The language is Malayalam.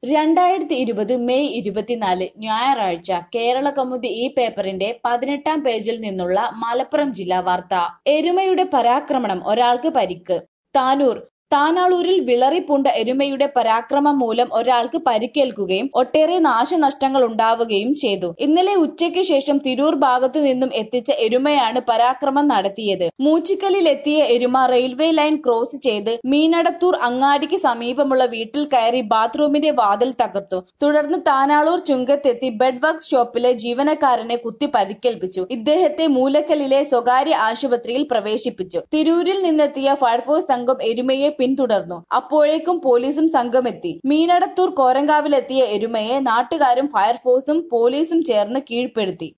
രണ്ടായിരത്തി ഇരുപത് മെയ് ഇരുപത്തിനാല് ഞായറാഴ്ച കേരള കൗമുദി ഈ പേപ്പറിന്റെ പതിനെട്ടാം പേജിൽ നിന്നുള്ള മലപ്പുറം ജില്ലാ വാർത്ത എരുമയുടെ പരാക്രമണം ഒരാൾക്ക് പരിക്ക് താനൂർ താനാളൂരിൽ വിളറിപ്പൂണ്ട എരുമയുടെ പരാക്രമം മൂലം ഒരാൾക്ക് പരിക്കേൽക്കുകയും ഒട്ടേറെ നാശനഷ്ടങ്ങൾ ഉണ്ടാവുകയും ചെയ്തു ഇന്നലെ ഉച്ചയ്ക്ക് ശേഷം തിരൂർ ഭാഗത്തു നിന്നും എത്തിച്ച എരുമയാണ് പരാക്രമം നടത്തിയത് മൂച്ചിക്കലിൽ എത്തിയ എരുമ റെയിൽവേ ലൈൻ ക്രോസ് ചെയ്ത് മീനടത്തൂർ അങ്ങാടിക്ക് സമീപമുള്ള വീട്ടിൽ കയറി ബാത്റൂമിന്റെ വാതിൽ തകർത്തു തുടർന്ന് താനാളൂർ ചുങ്കത്തെത്തി ബെഡ് വർക്ക് ഷോപ്പിലെ ജീവനക്കാരനെ കുത്തി പരിക്കേൽപ്പിച്ചു ഇദ്ദേഹത്തെ മൂലക്കലിലെ സ്വകാര്യ ആശുപത്രിയിൽ പ്രവേശിപ്പിച്ചു തിരൂരിൽ നിന്നെത്തിയ ഫയർഫോഴ്സ് സംഘം എരുമയെ പിന്തുടർന്നു അപ്പോഴേക്കും പോലീസും സംഘമെത്തി മീനടത്തൂർ കോരങ്കാവിലെത്തിയ എരുമയെ നാട്ടുകാരും ഫയർഫോഴ്സും പോലീസും ചേർന്ന് കീഴ്പ്പെടുത്തി